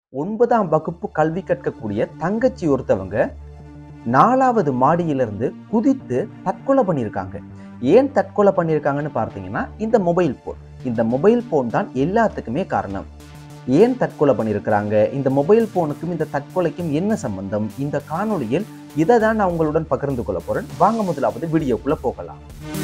ஒன்பதாம் வகுப்பு கல்வி கற்கக்கூடிய தங்கச்சி ஒருத்தவங்க நாலாவது மாடியிலிருந்து குதித்து தற்கொலை பண்ணியிருக்காங்க ஏன் தற்கொலை பண்ணியிருக்காங்கன்னு பார்த்தீங்கன்னா இந்த மொபைல் போன் இந்த மொபைல் போன் தான் எல்லாத்துக்குமே காரணம் ஏன் தற்கொலை பண்ணியிருக்கிறாங்க இந்த மொபைல் போனுக்கும் இந்த தற்கொலைக்கும் என்ன சம்பந்தம் இந்த காணொளியில் இதை தான் நான் உங்களுடன் பகிர்ந்து கொள்ள போறேன் வாங்க முதலாவது வீடியோக்குள்ள போகலாம்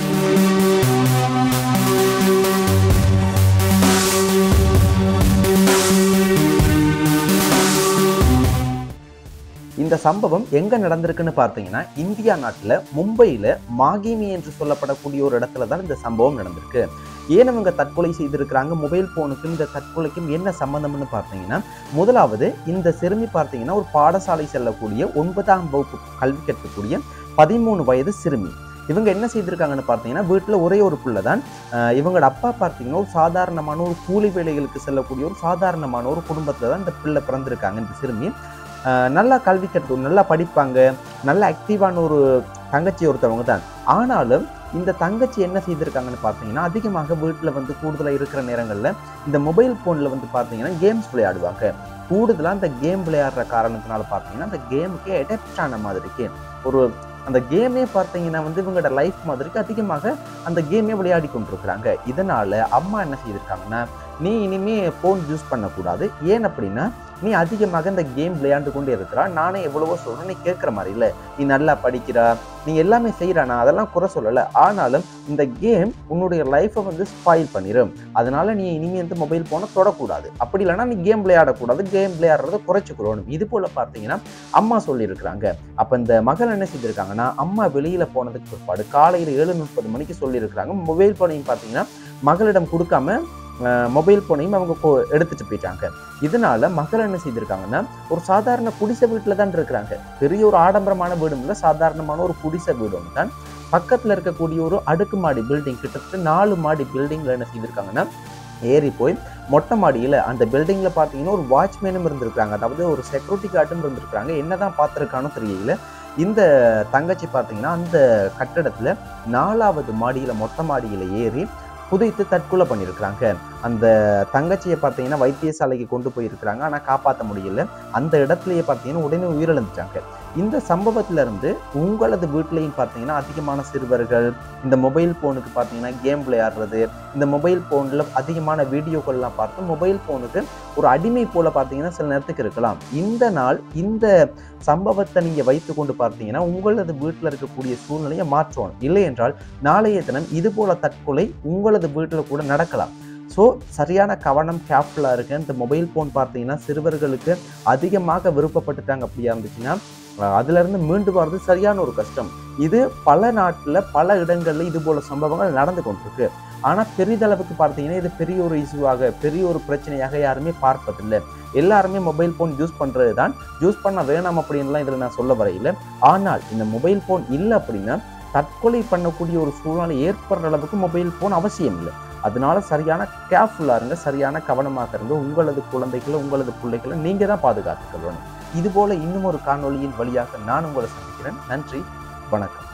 இந்த சம்பவம் எங்க நடந்திருக்குன்னு பார்த்தீங்கன்னா இந்தியா நாட்டுல மும்பையில மாகிமி என்று சொல்லப்படக்கூடிய ஒரு இடத்துல தான் இந்த சம்பவம் நடந்திருக்கு ஏன் அவங்க தற்கொலை செய்திருக்கிறாங்க மொபைல் போனுக்கும் இந்த தற்கொலைக்கும் என்ன சம்பந்தம்னு பார்த்தீங்கன்னா முதலாவது இந்த சிறுமி பார்த்தீங்கன்னா ஒரு பாடசாலை செல்லக்கூடிய ஒன்பதாம் வகுப்பு கல்வி கற்கக்கூடிய பதிமூணு வயது சிறுமி இவங்க என்ன செய்திருக்காங்கன்னு பார்த்தீங்கன்னா வீட்டில் ஒரே ஒரு பிள்ளை தான் அஹ் இவங்களோட அப்பா பார்த்தீங்கன்னா ஒரு சாதாரணமான ஒரு கூலி வேலைகளுக்கு செல்லக்கூடிய ஒரு சாதாரணமான ஒரு குடும்பத்தில் தான் இந்த பிள்ளை பிறந்திருக்காங்க இந்த சிறுமி அஹ் நல்லா கல்வி கற்று நல்லா படிப்பாங்க நல்ல ஆக்டிவான ஒரு தங்கச்சி ஒருத்தவங்க தான் ஆனாலும் இந்த தங்கச்சி என்ன செய்திருக்காங்கன்னு பார்த்தீங்கன்னா அதிகமாக வீட்டில் வந்து கூடுதலாக இருக்கிற நேரங்களில் இந்த மொபைல் ஃபோனில் வந்து பார்த்தீங்கன்னா கேம்ஸ் விளையாடுவாங்க கூடுதலாக அந்த கேம் விளையாடுற காரணத்தினால பார்த்தீங்கன்னா அந்த கேமுக்கே அடாப்ட் ஆன மாதிரிக்கு ஒரு அந்த கேமே பார்த்தீங்கன்னா வந்து இவங்களோட லைஃப் மாதிரிக்கு அதிகமாக அந்த கேமே விளையாடி கொண்டிருக்கிறாங்க இதனால அம்மா என்ன செய்திருக்காங்கன்னா நீ இனிமே ஃபோன் யூஸ் பண்ணக்கூடாது ஏன் அப்படின்னா நீ அதிகமாக இந்த கேம் விளையாண்டு கொண்டே இருக்கிறா நானே எவ்வளவோ சொல்றேன் நீ கேட்குற மாதிரி இல்லை நீ நல்லா படிக்கிறா நீ எல்லாமே செய்கிறா நான் அதெல்லாம் குறை சொல்லலை ஆனாலும் இந்த கேம் உன்னுடைய லைஃப்பை வந்து ஸ்பாயில் பண்ணிடும் அதனால நீ இனிமே வந்து மொபைல் ஃபோனை தொடக்கூடாது அப்படி இல்லைன்னா நீ கேம் விளையாடக்கூடாது கேம் விளையாடுறத குறைச்சிக்கிறோம் இது போல பார்த்தீங்கன்னா அம்மா சொல்லியிருக்கிறாங்க அப்போ இந்த மகள் என்ன செய்திருக்காங்கன்னா அம்மா வெளியில போனதுக்கு பிற்பாடு காலையில் ஏழு முப்பது மணிக்கு சொல்லியிருக்கிறாங்க மொபைல் ஃபோனையும் பார்த்தீங்கன்னா மகளிடம் கொடுக்காம மொபைல் ஃபோனையும் அவங்க கொ- எடுத்துட்டு போயிட்டாங்க இதனால மகள் என்ன செய்திருக்காங்கன்னா ஒரு சாதாரண குடிசை வீட்டில் தான் இருக்கிறாங்க பெரிய ஒரு ஆடம்பரமான வீடும் இல்லை சாதாரணமான ஒரு குடிசை வீடு ஒன்று தான் பக்கத்தில் இருக்கக்கூடிய ஒரு அடுக்குமாடி பில்டிங் கிட்டத்தட்ட நாலு மாடி பில்டிங்கில் என்ன செய்திருக்காங்கன்னா ஏறி போய் மொட்டை மாடியில் அந்த பில்டிங்கில் பார்த்தீங்கன்னா ஒரு வாட்ச்மேனும் இருந்திருக்காங்க அதாவது ஒரு செக்யூரிட்டி கார்டும் இருந்திருக்காங்க என்னதான் பார்த்துருக்கானோ தெரியல இந்த தங்கச்சி பார்த்தீங்கன்னா அந்த கட்டடத்தில் நாலாவது மாடியில் மொட்டை மாடியில் ஏறி குதித்து தற்கொலை பண்ணியிருக்கிறாங்க அந்த தங்கச்சியை பார்த்தீங்கன்னா வைத்தியசாலைக்கு கொண்டு போயிருக்கிறாங்க ஆனால் காப்பாற்ற முடியல அந்த இடத்துலயே பார்த்தீங்கன்னா உடனே உயிரிழந்துட்டாங்க இந்த சம்பவத்துல இருந்து உங்களது வீட்லையும் பார்த்தீங்கன்னா அதிகமான சிறுவர்கள் இந்த மொபைல் ஃபோனுக்கு பார்த்தீங்கன்னா கேம் விளையாடுறது இந்த மொபைல் ஃபோனில் அதிகமான வீடியோக்கள்லாம் பார்த்து மொபைல் ஃபோனுக்கு ஒரு அடிமை போல பார்த்தீங்கன்னா சில நேரத்துக்கு இருக்கலாம் இந்த நாள் இந்த சம்பவத்தை நீங்கள் வைத்துக்கொண்டு பார்த்தீங்கன்னா உங்களது வீட்டில் இருக்கக்கூடிய சூழ்நிலையை மாற்றணும் இல்லை என்றால் நாளைய தினம் இது போல தற்கொலை உங்களது வீட்டில் கூட நடக்கலாம் ஸோ சரியான கவனம் கேர்ஃபுல்லாக இருக்கு இந்த மொபைல் ஃபோன் பார்த்தீங்கன்னா சிறுவர்களுக்கு அதிகமாக விருப்பப்பட்டுட்டாங்க அப்படியா இருந்துச்சுன்னா அஹ் அதுல இருந்து மீண்டு வர்றது சரியான ஒரு கஷ்டம் இது பல நாட்டில் பல இடங்கள்ல இது போல சம்பவங்கள் நடந்து கொண்டிருக்கு ஆனால் பெரிதளவுக்கு பார்த்தீங்கன்னா இது பெரிய ஒரு இஷ்யூவாக பெரிய ஒரு பிரச்சனையாக யாருமே பார்ப்பதில்லை எல்லாருமே மொபைல் ஃபோன் யூஸ் பண்ணுறது தான் யூஸ் பண்ண வேணாம் அப்படின்லாம் இதில் நான் சொல்ல வரையில ஆனால் இந்த மொபைல் ஃபோன் இல்லை அப்படின்னா தற்கொலை பண்ணக்கூடிய ஒரு சூழ்நிலை ஏற்படுற அளவுக்கு மொபைல் ஃபோன் அவசியம் இல்லை அதனால சரியான கேர்ஃபுல்லாக இருங்க சரியான கவனமாக இருங்க உங்களது குழந்தைகளை உங்களது பிள்ளைகளை நீங்கள் தான் பாதுகாத்துக் கொள்ளணும் இதுபோல இன்னும் ஒரு காணொளியின் வழியாக நான் உங்களை சந்திக்கிறேன் நன்றி வணக்கம்